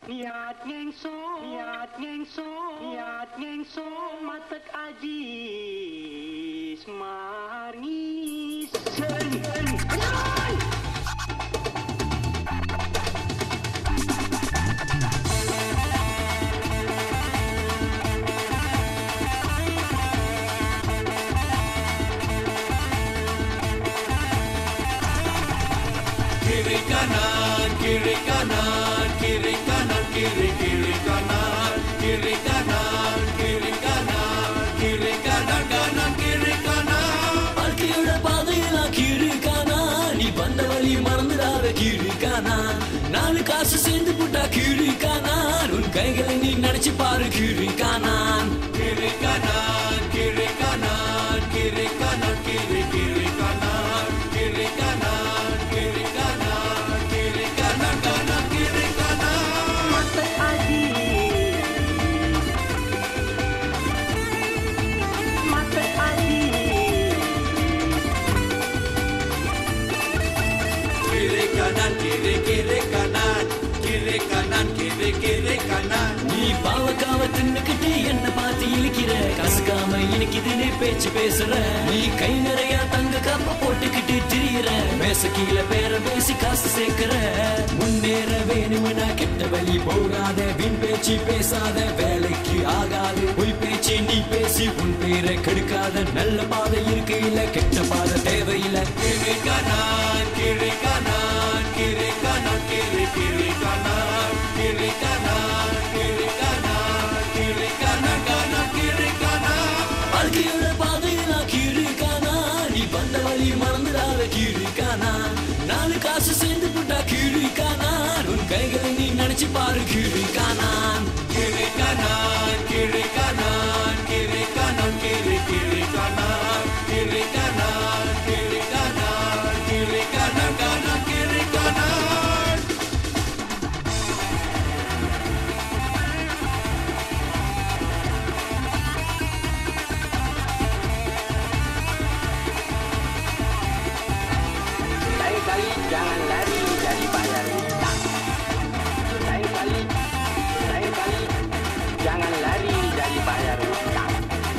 Niat ngengso, niat ngengso, niat ngengso, matek aji smarngis. Sen, sen, kiri kanan kiri kanan kiri kanan kiri kiri kanan kiri kanan kiri kanan kiri kanan kanan kiri kanan வாழ்க்கையோட பாதையில கீழுக்கானா நீ வந்த வழி மறந்துடாத கீழுக்கானா நாலு காசு சேர்ந்து போட்டா கீழுக்கானா உன் கைகளை நீ நினைச்சு பாரு கீழுக்கானான் kiri kanan kiri kanan kiri kanan kiri kiri kanan kiri kanan kiri kanan kiri kanan kanan kiri kanan matek aji. Matek aji. kiri kanan kiri kiri kanan kiri kanan kiri kiri kanan நீ பாவக்காவ தின்னுக்கிட்டு என்ன பார்த்து இழுக்கிற கசுக்காம இனிக்குதுன்னு பேச்சு பேசுற நீ கை நிறைய தங்க காப்ப போட்டுக்கிட்டு திரியிற மேச கீழே பேர பேசி காசு சேர்க்கிற முன்னேற வேணும்னா கெட்ட வழி போகாத வீண் பேச்சு பேசாத வேலைக்கு ஆகாது பொய் பேச்சு நீ பேசி உன் பேரை கெடுக்காத நல்ல பாதை இருக்கையில கெட்ட பாதை தேவையில்லை kiri kanan kiri kanan kiri kanan kiri kiri kanan kiri kanan kiri kanan kiri kanan kanan kiri kanan வாழ்க்கையோட பாதையில கீழுக்கானா நீ வந்த வழி மறந்துடாத கீழுக்கானா நாலு காசு சேர்ந்து போட்டா கீழுக்கானா உன் கைகளை நீ நினைச்சு பாரு கீழுக்கானான் kiri kanan kiri kanan kiri kanan kiri kiri kanan kiri kanan kiri kanan kiri kanan kanan kiri kanan Lain kali jangan lari dari bayar hutang. Lain kali, lain kali jangan lari dari bayar hutang.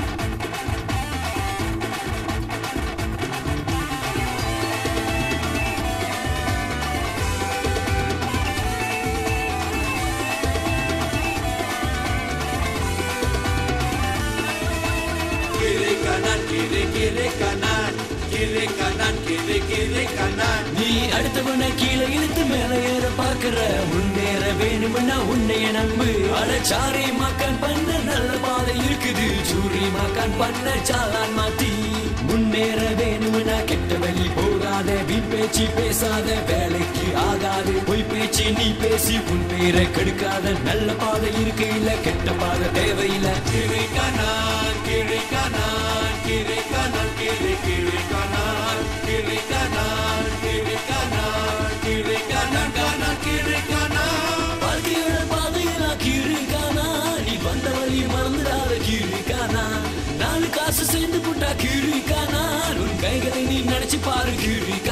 kiri kanan kiri kiri kanan kiri kanan kiri kiri kanan நீ அடுத்தவன கீழே இழுத்து மேல ஏற பாக்குற முன்னேற வேணும்னா உன்னைய நம்பு அட சாரி மக்கான் பண்ண நல்ல பாதை இருக்குது சூரி மக்கான் பண்ண சாலான் மாத்தி முன்னேற வேணும்னா கெட்ட வழி போகாத வீண் பேச்சு பேசாத வேலைக்கு ஆகாது பொய் பேச்சு நீ பேசி உன் பேரை கெடுக்காத நல்ல பாதை இருக்கையில கெட்ட பாதை தேவையில்லை kiri kanan kiri kanan kiri kanan kiri kiri kanan kiri kanan kiri kanan kiri kanan kanan kiri kanan வாழ்க்கையோட பாதையில கீழுக்கானா நீ வந்த வழி மறந்துடாத கீழுக்கானா நாலு காசு சேர்ந்து போட்டா கீழுக்கானா உன் கைகளை நீ நினைச்சு பாரு கீழுக்கானா